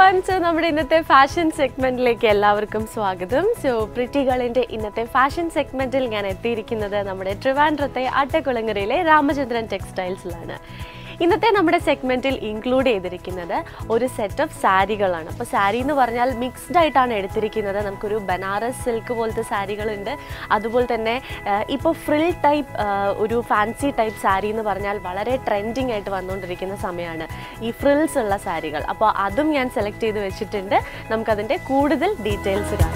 everyone so നമ്മുടെ ഇന്നത്തെ fashion സെഗ്മെന്റിലേക്ക് എല്ലാവർക്കും സ്വാഗതം സോ പ്രിറ്റികളിന്റെ ഇന്നത്തെ ഫാഷൻ സെഗ്മെന്റിൽ ഞാൻ എത്തിയിരിക്കുന്നത് നമ്മുടെ ട്രിവാൻഡ്രത്തെ അട്ടക്കുളങ്ങരയിലെ രാമചന്ദ്രൻ ടെക്സ്റ്റൈൽസിലാണ് ഇന്നത്തെ നമ്മുടെ സെഗ്മെന്റിൽ ഇൻക്ലൂഡ് ചെയ്തിരിക്കുന്നത് ഒരു സെറ്റ് ഓഫ് സാരികളാണ് അപ്പോൾ സാരി എന്ന് പറഞ്ഞാൽ മിക്സ്ഡ് ആയിട്ടാണ് എടുത്തിരിക്കുന്നത് നമുക്കൊരു ബനാറസ് സിൽക്ക് പോലത്തെ സാരികളുണ്ട് അതുപോലെ തന്നെ ഇപ്പോൾ ഫ്രിൽ ടൈപ്പ് ഒരു ഫാൻസി ടൈപ്പ് സാരി എന്ന് പറഞ്ഞാൽ വളരെ ട്രെൻഡിങ് ആയിട്ട് വന്നുകൊണ്ടിരിക്കുന്ന സമയമാണ് ഈ ഫ്രിൽസ് ഉള്ള സാരികൾ അപ്പോൾ അതും ഞാൻ സെലക്ട് ചെയ്ത് വെച്ചിട്ടുണ്ട് നമുക്കതിൻ്റെ കൂടുതൽ ഡീറ്റെയിൽസ് കാണാം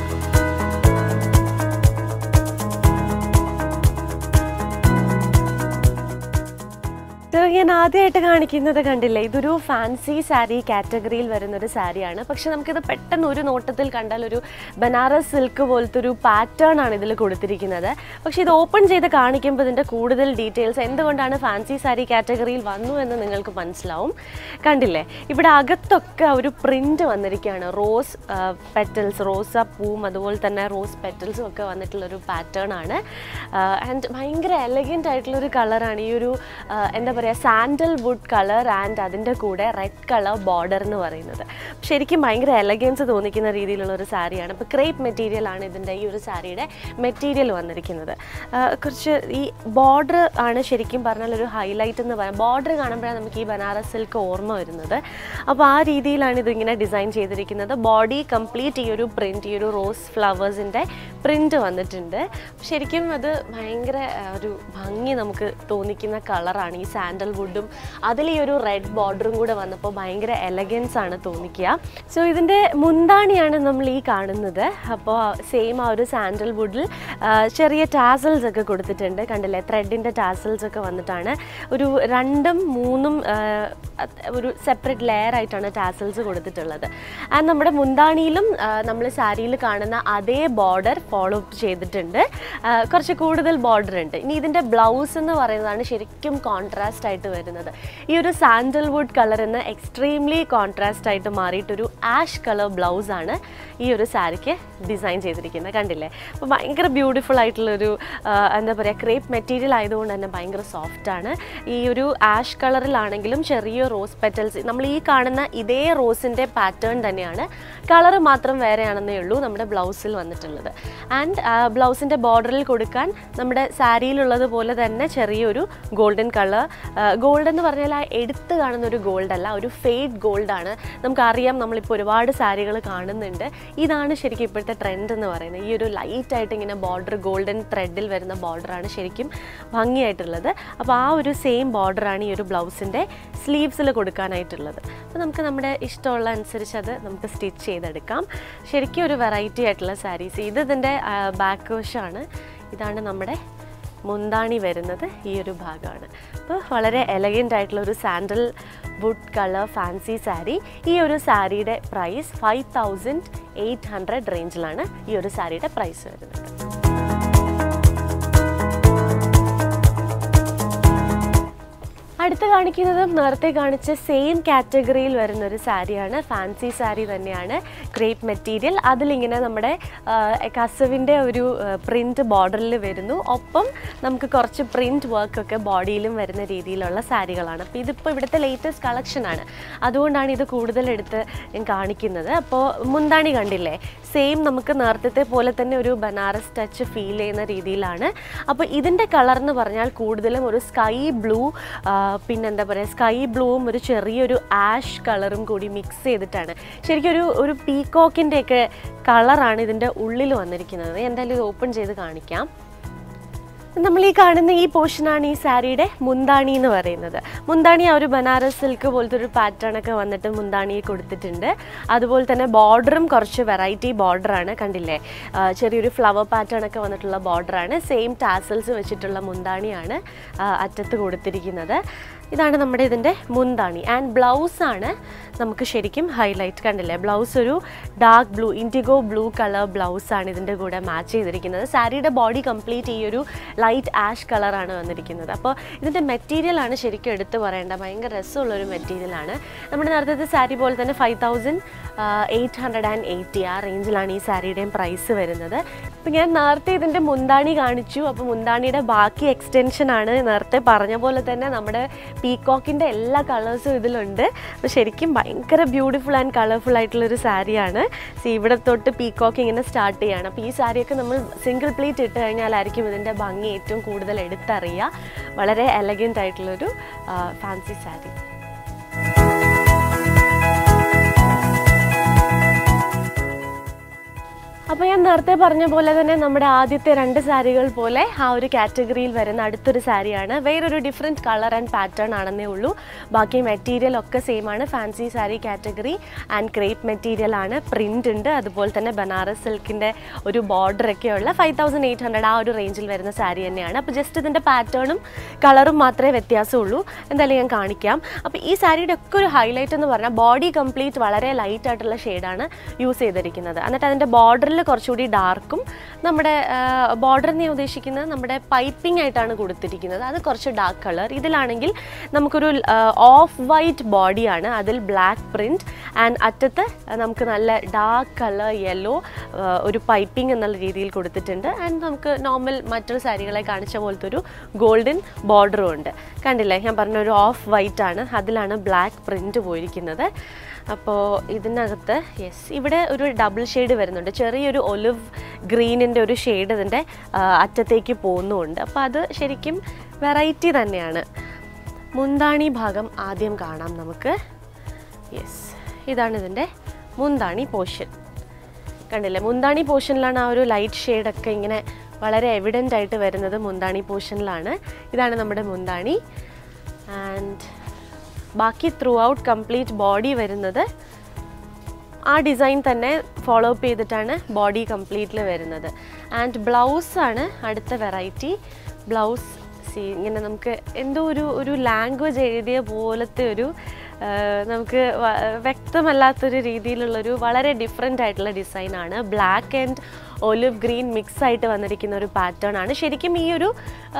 ഇത് ഞാൻ ആദ്യമായിട്ട് കാണിക്കുന്നത് കണ്ടില്ലേ ഇതൊരു ഫാൻസി സാരി കാറ്റഗറിയിൽ വരുന്ന ഒരു സാരിയാണ് പക്ഷെ നമുക്കിത് പെട്ടെന്ന് ഒരു നോട്ടത്തിൽ കണ്ടാൽ ഒരു ബനാറസ് സിൽക്ക് പോലത്തെ ഒരു പാറ്റേൺ ആണ് ഇതിൽ കൊടുത്തിരിക്കുന്നത് പക്ഷെ ഇത് ഓപ്പൺ ചെയ്ത് കാണിക്കുമ്പോൾ ഇതിൻ്റെ കൂടുതൽ ഡീറ്റെയിൽസ് എന്തുകൊണ്ടാണ് ഫാൻസി സാരി കാറ്റഗറിയിൽ വന്നു എന്ന് നിങ്ങൾക്ക് മനസ്സിലാവും കണ്ടില്ലേ ഇവിടെ അകത്തൊക്കെ ഒരു പ്രിന്റ് വന്നിരിക്കുകയാണ് റോസ് പെറ്റൽസ് റോസ പൂവും അതുപോലെ തന്നെ റോസ് പെറ്റൽസും ഒക്കെ വന്നിട്ടുള്ളൊരു പാറ്റേൺ ആണ് ആൻഡ് ഭയങ്കര എലഗൻ്റ് ആയിട്ടുള്ളൊരു കളറാണ് ഈ ഒരു ആ, എന്താ പറയുക സാൻഡൽ വുഡ് കളർ ആൻഡ് അതിൻ്റെ കൂടെ റെഡ് കളർ ബോർഡർ എന്ന് പറയുന്നത് ശരിക്കും ഭയങ്കര എലഗൻസ് തോന്നിക്കുന്ന രീതിയിലുള്ള ഒരു സാരിയാണ് ഇപ്പോൾ ക്രേപ്പ് മെറ്റീരിയൽ ആണ് ഇതിൻ്റെ ഈ ഒരു സാരിയുടെ മെറ്റീരിയൽ വന്നിരിക്കുന്നത് ആ, കുറച്ച് ഈ ബോർഡർ ആണ് ശരിക്കും പറഞ്ഞാൽ ഒരു ഹൈലൈറ്റ് എന്ന് പറയാം ബോർഡർ കാണുമ്പോഴാണ് നമുക്ക് ഈ ബനാറസ് സിൽക്ക് ഓർമ്മ വരുന്നത് അപ്പോൾ ആ രീതിയിലാണ് ഇതിങ്ങനെ ഡിസൈൻ ചെയ്തിരിക്കുന്നത് ബോഡി കംപ്ലീറ്റ് ഈ ഒരു പ്രിൻറ്റ് ഈ ഒരു റോസ് ഫ്ലവേഴ്സിൻ്റെ പ്രിൻറ്റ് വന്നിട്ടുണ്ട് ശരിക്കും അത് ഭയങ്കര ആ, ഒരു ഭംഗി നമുക്ക് തോന്നിക്കുന്ന കളറാണ് ഈ സാൻഡൽ വുഡും അതിൽ ഈ ഒരു റെഡ് ബോർഡറും കൂടെ വന്നപ്പോൾ ഭയങ്കര എലഗൻസ് ആണ് തോന്നിക്കുക സോ ഇതിൻ്റെ മുന്താണിയാണ് നമ്മൾ ഈ കാണുന്നത് അപ്പോൾ സെയിം ആ ഒരു സാൻഡൽ വുഡിൽ ചെറിയ ടാസൽസ് ഒക്കെ കൊടുത്തിട്ടുണ്ട് കണ്ടില്ലേ ത്രെഡിൻ്റെ ടാസൽസ് ഒക്കെ വന്നിട്ടാണ് ഒരു രണ്ടും മൂന്നും ആ, അത് ഒരു സെപ്പറേറ്റ് ലെയർ ആയിട്ടാണ് ടാസൽസ് കൊടുത്തിട്ടുള്ളത് ആൻഡ് നമ്മുടെ മുന്താണിയിലും നമ്മൾ സാരിയിൽ കാണുന്ന അതേ ബോർഡർ ഫോളോ അപ്പ് ചെയ്തിട്ടുണ്ട് ആ, കുറച്ച് കൂടുതൽ ബോർഡർ ഉണ്ട് ഇനി ഇതിൻ്റെ ബ്ലൗസ് എന്ന് പറയുന്നതാണ് ശരിക്കും കോൺട്രാസ്റ്റ് ആയിട്ട് വരുന്നത് ഈ ഒരു സാൻഡൽ വുഡ് കളർ എന്ന് എക്സ്ട്രീംലി കോൺട്രാസ്റ്റ് ആയിട്ട് മാറിയിട്ടൊരു ആഷ് കളർ ബ്ലൗസ് ആണ് ഈ ഒരു സാരിക്ക് ഡിസൈൻ ചെയ്തിരിക്കുന്നത് കണ്ടില്ലേ അപ്പോൾ ഭയങ്കര ബ്യൂട്ടിഫുൾ ആയിട്ടുള്ളൊരു ആ, എന്താ പറയുക ക്രേപ്പ് മെറ്റീരിയൽ ആയതുകൊണ്ട് തന്നെ ഭയങ്കര സോഫ്റ്റ് ആണ് ഈ ഒരു ആഷ് കളറിലാണെങ്കിലും ചെറിയ റോസ് പെറ്റൽസ് നമ്മൾ ഈ കാണുന്ന ഇതേ റോസിൻ്റെ പാറ്റേൺ തന്നെയാണ് കളർ മാത്രം വേറെയാണെന്നേ ഉള്ളൂ നമ്മുടെ ബ്ലൗസിൽ വന്നിട്ടുള്ളത് ആൻഡ് ബ്ലൗസിൻ്റെ ബോർഡറിൽ കൊടുക്കാൻ നമ്മുടെ സാരിയിലുള്ളത് പോലെ തന്നെ ചെറിയൊരു ഗോൾഡൻ കളർ ഗോൾഡ് എന്ന് പറഞ്ഞാൽ ആ എടുത്ത് കാണുന്ന ഒരു ഗോൾഡ് അല്ല ഒരു ഫെയ്ഡ് ഗോൾഡ് ആണ് നമുക്കറിയാം നമ്മളിപ്പോൾ ഒരുപാട് സാരികൾ കാണുന്നുണ്ട് ഇതാണ് ശരിക്കും ഇപ്പോഴത്തെ ട്രെൻഡ് എന്ന് പറയുന്നത് ഈ ഒരു ലൈറ്റ് ആയിട്ട് ഇങ്ങനെ ബോർഡർ ഗോൾഡൻ ത്രെഡിൽ വരുന്ന ബോർഡറാണ് ശരിക്കും ഭംഗിയായിട്ടുള്ളത് അപ്പോൾ ആ ഒരു സെയിം ബോർഡറാണ് ഈ ഒരു ബ്ലൗസിൻ്റെ സ്ലീവ്സിൽ കൊടുക്കാനായിട്ടുള്ളത് അപ്പോൾ നമുക്ക് നമ്മുടെ ഇഷ്ടമുള്ള അനുസരിച്ച് അത് നമുക്ക് സ്റ്റിച്ച് ചെയ്തെടുക്കാം ശരിക്കും ഒരു വെറൈറ്റി ആയിട്ടുള്ള സാരീസ് ഇത് ഇതിൻ്റെ ബാക്ക് വശമാണ് ഇതാണ് നമ്മുടെ മുന്താണി വരുന്നത് ഈ ഒരു ഭാഗമാണ് അപ്പോൾ വളരെ എലഗൻ്റ് ആയിട്ടുള്ള ഒരു sandalwood colour fancy sari ഈ ഒരു സാരിയുടെ price five thousand eight hundred റേഞ്ചിലാണ് ഈ ഒരു സാരിയുടെ പ്രൈസ് വരുന്നത് അടുത്ത് കാണിക്കുന്നത് നേരത്തെ കാണിച്ച സെയിം കാറ്റഗറിയിൽ വരുന്ന ഒരു സാരിയാണ് ഫാൻസി സാരി തന്നെയാണ് ക്രേപ്പ് മെറ്റീരിയൽ അതിലിങ്ങനെ നമ്മുടെ കസവിൻ്റെ ഒരു പ്രിൻറ്റ് ബോർഡറിൽ വരുന്നു ഒപ്പം നമുക്ക് കുറച്ച് പ്രിൻറ്റ് വർക്കൊക്കെ ബോഡിയിലും വരുന്ന രീതിയിലുള്ള സാരികളാണ് അപ്പോൾ ഇതിപ്പോൾ ഇവിടുത്തെ ലേറ്റസ്റ്റ് കളക്ഷനാണ് അതുകൊണ്ടാണ് ഇത് കൂടുതൽ എടുത്ത് ഞാൻ കാണിക്കുന്നത് അപ്പോൾ മുന്താണി കണ്ടില്ലേ സെയിം നമുക്ക് നേരത്തെ പോലെ തന്നെ ഒരു ബനാറസ് ടച്ച് ഫീൽ ചെയ്യുന്ന രീതിയിലാണ് അപ്പോൾ ഇതിൻ്റെ കളർ എന്ന് പറഞ്ഞാൽ കൂടുതലും ഒരു സ്കൈ ബ്ലൂ പിന്നെന്താ പറയുക സ്കൈ ബ്ലൂവും ഒരു ചെറിയൊരു ആഷ് കളറും കൂടി മിക്സ് ചെയ്തിട്ടാണ് ശരിക്കും ഒരു ഒരു പീകോക്കിൻ്റെ ഒക്കെ കളറാണ് ഇതിൻ്റെ ഉള്ളിൽ വന്നിരിക്കുന്നത് എന്തായാലും ഇത് ഓപ്പൺ ചെയ്ത് കാണിക്കാം നമ്മൾ ഈ കാണുന്ന ഈ പോർഷനാണ് ഈ സാരിയുടെ മുന്താണി എന്ന് പറയുന്നത് മുന്താണി ആ ഒരു ബനാറസ് സിൽക്ക് പോലത്തെ ഒരു പാറ്റേൺ ഒക്കെ വന്നിട്ട് മുന്താണി കൊടുത്തിട്ടുണ്ട് അതുപോലെ തന്നെ ബോർഡറും കുറച്ച് വെറൈറ്റി ബോർഡറാണ് കണ്ടില്ലേ ആ, ചെറിയൊരു ഫ്ലവർ പാറ്റേൺ ഒക്കെ വന്നിട്ടുള്ള ബോർഡറാണ് സെയിം ടാസൽസ് വെച്ചിട്ടുള്ള മുന്താണിയാണ് ആ, അറ്റത്ത് കൊടുത്തിരിക്കുന്നത് ഇതാണ് നമ്മുടെ ഇതിൻ്റെ മുന്താണി ആൻഡ് ബ്ലൗസാണ് നമുക്ക് ശരിക്കും ഹൈലൈറ്റ് കണ്ടില്ലേ ബ്ലൗസ് ഒരു dark blue indigo blue colour ബ്ലൗസാണ് ഇതിൻ്റെ കൂടെ മാച്ച് ചെയ്തിരിക്കുന്നത് സാരിയുടെ ബോഡി കംപ്ലീറ്റ് ഈ ഒരു ലൈറ്റ് ആഷ് കളറാണ് വന്നിരിക്കുന്നത് അപ്പോൾ ഇതിൻ്റെ മെറ്റീരിയലാണ് ശരിക്കും എടുത്തു പറയേണ്ട ഭയങ്കര രസമുള്ളൊരു മെറ്റീരിയലാണ് നമ്മുടെ നേരത്തെ സാരി പോലെ തന്നെ five thousand eight hundred and eighty ആ റേഞ്ചിലാണ് ഈ സാരിയുടെയും പ്രൈസ് വരുന്നത് അപ്പം ഞാൻ നേരത്തെ ഇതിൻ്റെ മുന്താണി കാണിച്ചു അപ്പോൾ മുന്താണിയുടെ ബാക്കി എക്സ്റ്റൻഷൻ ആണ് നേരത്തെ പറഞ്ഞ പോലെ തന്നെ നമ്മുടെ പീകോക്കിൻ്റെ എല്ലാ കളേഴ്സും ഇതിലുണ്ട് അപ്പോൾ ശരിക്കും ഭയങ്കര ബ്യൂട്ടിഫുൾ ആൻഡ് കളർഫുൾ ആയിട്ടുള്ളൊരു സാരിയാണ് സി ഇവിടെ തൊട്ട് പീകോക്ക് ഇങ്ങനെ സ്റ്റാർട്ട് ചെയ്യാണ് അപ്പോൾ ഈ സാരിയൊക്കെ നമ്മൾ സിംഗിൾ പ്ലീറ്റ് ഇട്ട് കഴിഞ്ഞാലായിരിക്കും ഇതിൻ്റെ ഭംഗി ഏറ്റവും കൂടുതൽ എടുത്തറിയുക വളരെ എലഗൻ്റ് ആയിട്ടുള്ളൊരു ഫാൻസി സാരി അപ്പോൾ ഞാൻ നേരത്തെ പറഞ്ഞ പോലെ തന്നെ നമ്മുടെ ആദ്യത്തെ രണ്ട് സാരികൾ പോലെ ആ ഒരു കാറ്റഗറിയിൽ വരുന്ന അടുത്തൊരു സാരിയാണ് വേറൊരു ഡിഫറെൻറ്റ് കളർ ആൻഡ് പാറ്റേൺ ആണെന്നേ ഉള്ളൂ ബാക്കി മെറ്റീരിയൽ ഒക്കെ സെയിം ആണ് fancy sari category and crepe material ആണ് പ്രിൻ്റ് ഉണ്ട് അതുപോലെ തന്നെ ബനാറസ് സിൽക്കിൻ്റെ ഒരു ബോർഡർ ഒക്കെയുള്ള ഫൈവ് തൗസൻഡ് എയ്റ്റ് ഹൺഡ്രഡ് ആ ഒരു റേഞ്ചിൽ വരുന്ന സാരി തന്നെയാണ് അപ്പോൾ ജസ്റ്റ് ഇതിൻ്റെ പാറ്റേണും കളറും മാത്രമേ വ്യത്യാസമുള്ളൂ എന്തായാലും ഞാൻ കാണിക്കാം അപ്പോൾ ഈ സാരിയുടെ ഒക്കെ ഒരു ഹൈലൈറ്റ് എന്ന് പറഞ്ഞാൽ ബോഡി കംപ്ലീറ്റ് വളരെ ലൈറ്റ് ആയിട്ടുള്ള ഷെയ്ഡാണ് യൂസ് ചെയ്തിരിക്കുന്നത് എന്നിട്ട് അതിൻ്റെ ബോർഡറിൽ കുറച്ചുകൂടി ഡാർക്കും നമ്മുടെ ബോർഡർ ഞാൻ ഉദ്ദേശിക്കുന്നത് നമ്മുടെ പൈപ്പിംഗ് ആയിട്ടാണ് കൊടുത്തിരിക്കുന്നത് അത് കുറച്ച് ഡാർക്ക് കളർ ഇതിലാണെങ്കിൽ നമുക്കൊരു ഓഫ് വൈറ്റ് ബോഡിയാണ് അതിൽ ബ്ലാക്ക് പ്രിൻറ്റ് ആൻഡ് അറ്റത്ത് നമുക്ക് നല്ല ഡാർക്ക് കളർ യെല്ലോ ഒരു പൈപ്പിംഗ് എന്നുള്ള രീതിയിൽ കൊടുത്തിട്ടുണ്ട് ആൻഡ് നമുക്ക് നോർമൽ മറ്റൊരു സാരികളെ കാണിച്ച പോലത്തെ ഒരു ഗോൾഡൻ ബോർഡറും ഉണ്ട് കണ്ടില്ലേ ഞാൻ പറഞ്ഞ ഒരു ഓഫ് വൈറ്റ് ആണ് അതിലാണ് ബ്ലാക്ക് പ്രിൻറ്റ് പോയിരിക്കുന്നത് അപ്പോൾ ഇതിനകത്ത് യെസ് ഇവിടെ ഒരു ഡബിൾ ഷെയ്ഡ് വരുന്നുണ്ട് ചെറിയൊരു ഒലിവ് ഗ്രീനിൻ്റെ ഒരു ഷെയ്ഡ് ഇതിൻ്റെ ആ, അറ്റത്തേക്ക് പോകുന്നുമുണ്ട് അപ്പോൾ അത് ശരിക്കും വെറൈറ്റി തന്നെയാണ് മുന്താണി ഭാഗം ആദ്യം കാണാം നമുക്ക് യെസ് ഇതാണ് ഇതിൻ്റെ മുന്താണി പോർഷൻ കണ്ടില്ലേ മുന്താണി പോർഷനിലാണ് ആ ഒരു ലൈറ്റ് ഷെയ്ഡൊക്കെ ഇങ്ങനെ വളരെ എവിഡൻ്റ് ആയിട്ട് വരുന്നത് മുന്താണി പോർഷനിലാണ് ഇതാണ് നമ്മുടെ മുന്താണി ആൻഡ് ബാക്കി ത്രൂ ഔട്ട് കംപ്ലീറ്റ് ബോഡി വരുന്നത് ആ ഡിസൈൻ തന്നെ ഫോളോ അപ്പ് ചെയ്തിട്ടാണ് ബോഡി കംപ്ലീറ്റിൽ വരുന്നത് ആൻഡ് ബ്ലൗസാണ് അടുത്ത വെറൈറ്റി ബ്ലൗസ് സി ഇങ്ങനെ നമുക്ക് എന്തോ ഒരു ഒരു ലാംഗ്വേജ് എഴുതിയ പോലത്തെ ഒരു ആ, നമുക്ക് വ- വ്യക്തമല്ലാത്തൊരു രീതിയിലുള്ളൊരു വളരെ ഡിഫറെൻ്റ് ആയിട്ടുള്ള ഡിസൈനാണ് black and olive green mix ആയിട്ട് വന്നിരിക്കുന്ന ഒരു പാറ്റേൺ ആണ് ശരിക്കും ഈ ഒരു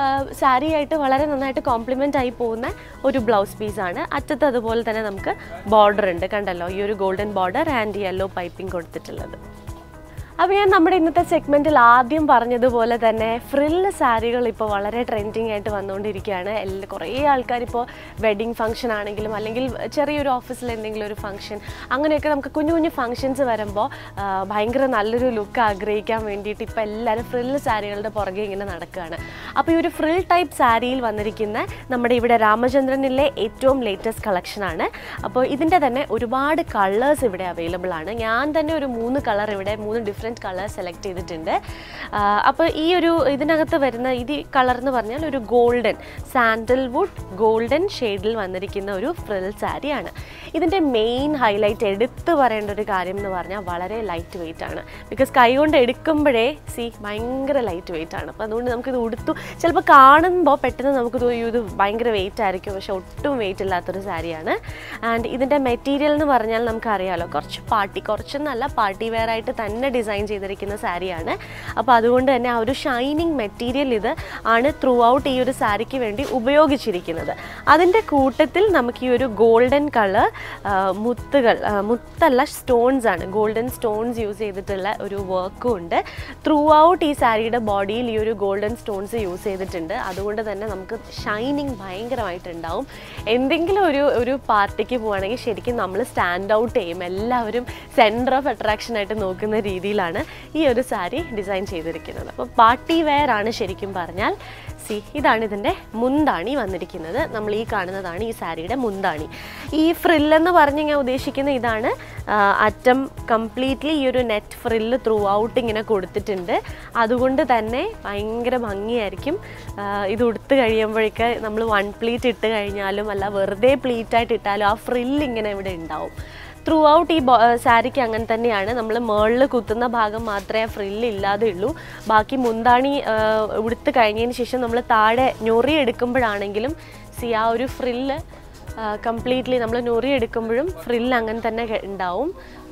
സാരി ആയിട്ട് വളരെ നന്നായിട്ട് കോംപ്ലിമെൻ്റ് ആയി പോകുന്ന ഒരു ബ്ലൗസ് പീസാണ് അറ്റത്ത് അതുപോലെ തന്നെ നമുക്ക് ബോർഡർ ഉണ്ട് കണ്ടല്ലോ ഈ ഒരു golden border and yellow piping കൊടുത്തിട്ടുള്ളത് അപ്പോൾ ഞാൻ നമ്മുടെ ഇന്നത്തെ സെഗ്മെൻറ്റിൽ ആദ്യം പറഞ്ഞതുപോലെ തന്നെ ഫ്രില്ല് സാരികൾ ഇപ്പോൾ വളരെ ട്രെൻഡിങ് ആയിട്ട് വന്നുകൊണ്ടിരിക്കുകയാണ് എല്ലാ കുറേ ആൾക്കാർ ഇപ്പോൾ വെഡിങ് ഫംഗ്ഷൻ ആണെങ്കിലും അല്ലെങ്കിൽ ചെറിയൊരു ഓഫീസിൽ എന്തെങ്കിലും ഒരു ഫംഗ്ഷൻ അങ്ങനെയൊക്കെ നമുക്ക് കുഞ്ഞു കുഞ്ഞു ഫംഗ്ഷൻസ് വരുമ്പോൾ ആ, ഭയങ്കര നല്ലൊരു ലുക്ക് ആഗ്രഹിക്കാൻ വേണ്ടിയിട്ട് ഇപ്പോൾ എല്ലാവരും ഫ്രില്ല് സാരികളുടെ പുറകെ ഇങ്ങനെ നടക്കുകയാണ് അപ്പോൾ ഈ ഒരു ഫ്രിൽ ടൈപ്പ് സാരിയിൽ വന്നിരിക്കുന്ന നമ്മുടെ ഇവിടെ രാമചന്ദ്രനിലെ ഏറ്റവും ലേറ്റസ്റ്റ് കളക്ഷനാണ് അപ്പോൾ ഇതിൻ്റെ തന്നെ ഒരുപാട് കളേഴ്സ് ഇവിടെ അവൈലബിൾ ആണ് ഞാൻ തന്നെ ഒരു മൂന്ന് കളർ ഇവിടെ മൂന്ന് ഡിഫറെൻറ്റ് കളർ സെലക്ട് ചെയ്തിട്ടുണ്ട് ആ, അപ്പോൾ ഈ ഒരു ഇതിനകത്ത് വരുന്ന ഇത് കളർ എന്ന് പറഞ്ഞാൽ ഒരു ഗോൾഡൻ സാൻഡൽവുഡ് ഗോൾഡൻ ഷെയ്ഡിൽ വന്നിരിക്കുന്ന ഒരു ഫ്രിൽ സാരിയാണ് ഇതിൻ്റെ മെയിൻ ഹൈലൈറ്റ് എടുത്തു പറയേണ്ട ഒരു കാര്യം എന്ന് പറഞ്ഞാൽ വളരെ ലൈറ്റ് വെയിറ്റ് ആണ് ബിക്കോസ് കൈ കൊണ്ട് എടുക്കുമ്പോഴേ സി ഭയങ്കര ലൈറ്റ് വെയിറ്റ് ആണ് അപ്പോൾ അതുകൊണ്ട് നമുക്കിത് ഉടുത്തു ചിലപ്പോൾ കാണുമ്പോൾ പെട്ടെന്ന് നമുക്ക് തോന്നും ഇത് ഭയങ്കര വെയിറ്റ് ആയിരിക്കും പക്ഷെ ഒട്ടും വെയിറ്റ് ഇല്ലാത്തൊരു സാരിയാണ് ആൻഡ് ഇതിൻ്റെ മെറ്റീരിയൽ എന്ന് പറഞ്ഞാൽ നമുക്കറിയാലോ കുറച്ച് പാർട്ടി കുറച്ചൊന്നല്ല പാർട്ടി വെയർ ആയിട്ട് തന്നെ ഡിസൈൻ ചെയ്തിരിക്കുന്ന സാരിയാണ് അപ്പോൾ അതുകൊണ്ട് തന്നെ ആ ഒരു ഷൈനിങ് മെറ്റീരിയൽ ഇത് ആണ് ത്രൂ ഔട്ട് ഈ ഒരു സാരിക്ക് വേണ്ടി ഉപയോഗിച്ചിരിക്കുന്നത് അതിൻ്റെ കൂട്ടത്തിൽ നമുക്ക് ഈ ഒരു ഗോൾഡൻ കളർ മുത്തുകൾ ആ, മുത്തല്ല സ്റ്റോൺസ് ആണ് ഗോൾഡൻ സ്റ്റോൺസ് യൂസ് ചെയ്തിട്ടുള്ള ഒരു വർക്കും ഉണ്ട് ത്രൂ ഔട്ട് ഈ സാരിയുടെ ബോഡിയിൽ ഈ ഒരു ഗോൾഡൻ സ്റ്റോൺസ് യൂസ് ചെയ്തിട്ടുണ്ട് അതുകൊണ്ട് തന്നെ നമുക്ക് ഷൈനിങ് ഭയങ്കരമായിട്ടുണ്ടാവും എന്തെങ്കിലും ഒരു ഒരു പാർട്ടിക്ക് പോവുകയാണെങ്കിൽ ശരിക്കും നമ്മൾ സ്റ്റാൻഡ് ഔട്ട് ചെയ്യും എല്ലാവരും സെൻറ്റർ ഓഫ് അട്രാക്ഷൻ ആയിട്ട് നോക്കുന്ന രീതിയിലാണ് ഈ ഒരു സാരി ഡിസൈൻ ചെയ്തിരിക്കുന്നത് അപ്പോൾ പാർട്ടി വെയർ ആണ് ശരിക്കും പറഞ്ഞാൽ സി ഇതാണ് ഇതിൻ്റെ മുന്താണി വന്നിരിക്കുന്നത് നമ്മൾ ഈ കാണുന്നതാണ് ഈ സാരിയുടെ മുന്താണി ഈ ഫ്രില്ലെന്ന് പറഞ്ഞ് ഞാൻ ഉദ്ദേശിക്കുന്ന ഇതാണ് ആ, അറ്റം കംപ്ലീറ്റ്ലി ഈ ഒരു നെറ്റ് ഫ്രില്ല് ത്രൂ ഔട്ട് ഇങ്ങനെ കൊടുത്തിട്ടുണ്ട് അതുകൊണ്ട് തന്നെ ഭയങ്കര ഭംഗിയായിരിക്കും ആ, ഇത് ഉടുത്ത് കഴിയുമ്പോഴേക്ക് നമ്മൾ വൺ പ്ലീറ്റ് ഇട്ട് കഴിഞ്ഞാലും അല്ല വെറുതെ പ്ലീറ്റായിട്ട് ഇട്ടാലും ആ ഫ്രില്ല് ഇങ്ങനെ ഇവിടെ ഉണ്ടാവും ത്രൂ ഔട്ട് ഈ സാരിക്ക് അങ്ങനെ തന്നെയാണ് നമ്മൾ മേളിൽ കുത്തുന്ന ഭാഗം മാത്രമേ ആ ഫ്രില്ല് ഇല്ലാതെ ഉള്ളൂ ബാക്കി മുന്താണി ആ, ഉടുത്ത് കഴിഞ്ഞതിന് ശേഷം നമ്മൾ താഴെ ഞൊറി എടുക്കുമ്പോഴാണെങ്കിലും സി ആ ഒരു ഫ്രില്ല് കംപ്ലീറ്റ്ലി നമ്മൾ ഞൊറി എടുക്കുമ്പോഴും ഫ്രില്ല് അങ്ങനെ തന്നെ കെ- ഉണ്ടാവും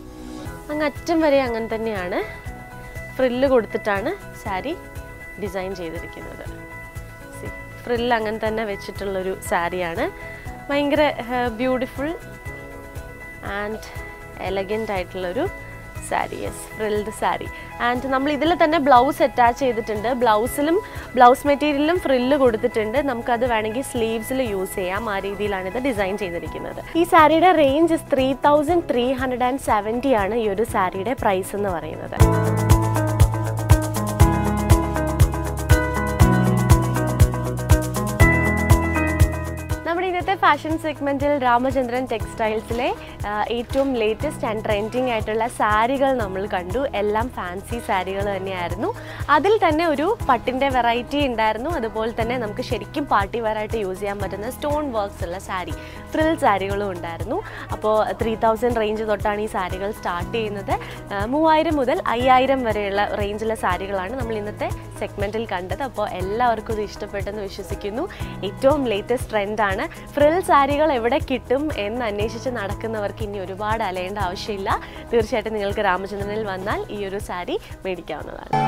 അങ്ങ് അറ്റം വരെ അങ്ങനെ തന്നെയാണ് ഫ്രില്ല് കൊടുത്തിട്ടാണ് സാരി ഡിസൈൻ ചെയ്തിരിക്കുന്നത് സി ഫ്രില്ല് അങ്ങനെ തന്നെ വെച്ചിട്ടുള്ളൊരു സാരിയാണ് ഭയങ്കര ബ്യൂട്ടിഫുൾ ആൻഡ് എലഗൻ്റ് ആയിട്ടുള്ളൊരു sari yes frilled sari and നമ്മൾ ഇതിൽ തന്നെ ബ്ലൗസ് അറ്റാച്ച് ചെയ്തിട്ടുണ്ട് ബ്ലൗസിലും ബ്ലൗസ് മെറ്റീരിയലിലും ഫ്രില്ല് കൊടുത്തിട്ടുണ്ട് നമുക്കത് വേണമെങ്കിൽ സ്ലീവ്സിൽ യൂസ് ചെയ്യാം ആ രീതിയിലാണ് ഇത് ഡിസൈൻ ചെയ്തിരിക്കുന്നത് ഈ സാരിയുടെ range three thousand three hundred and seventy ആണ് ഈ ഒരു സാരിയുടെ പ്രൈസ് എന്ന് പറയുന്നത് നമ്മുടെ ഇന്നത്തെ ഫാഷൻ സെഗ്മെന്റിൽ രാമചന്ദ്രൻ ടെക്സ്റ്റൈൽസിലെ ആ, ഏറ്റവും ലേറ്റസ്റ്റ് ആൻഡ് ട്രെൻഡിങ് ആയിട്ടുള്ള സാരികൾ നമ്മൾ കണ്ടു എല്ലാം ഫാൻസി സാരികൾ തന്നെയായിരുന്നു അതിൽ തന്നെ ഒരു പട്ടിൻ്റെ വെറൈറ്റി ഉണ്ടായിരുന്നു അതുപോലെ തന്നെ നമുക്ക് ശരിക്കും പാർട്ടി വെയറായിട്ട് യൂസ് ചെയ്യാൻ പറ്റുന്ന സ്റ്റോൺ വർക്ക്സ് ഉള്ള സാരി ഫ്രിൽ സാരികളും ഉണ്ടായിരുന്നു അപ്പോൾ ത്രീ തൗസൻഡ് റേഞ്ച് തൊട്ടാണ് ഈ സാരികൾ സ്റ്റാർട്ട് ചെയ്യുന്നത് ആ, മൂവായിരം മുതൽ അയ്യായിരം വരെയുള്ള റേഞ്ചിലെ സാരികളാണ് നമ്മൾ ഇന്നത്തെ സെഗ്മെന്റിൽ കണ്ടത് അപ്പോൾ എല്ലാവർക്കും ഇത് ഇഷ്ടപ്പെട്ടെന്ന് വിശ്വസിക്കുന്നു ഏറ്റവും ലേറ്റസ്റ്റ് ട്രെൻഡാണ് ഫ്രിൽ സാരികൾ എവിടെ കിട്ടും എന്ന് അന്വേഷിച്ച് നടക്കുന്നവർക്ക് ഇനി ഒരുപാട് അലയേണ്ട ആവശ്യമില്ല തീർച്ചയായിട്ടും നിങ്ങൾക്ക് രാമചന്ദ്രനിൽ വന്നാൽ ഈ ഒരു സാരി മേടിക്കാവുന്നതാണ്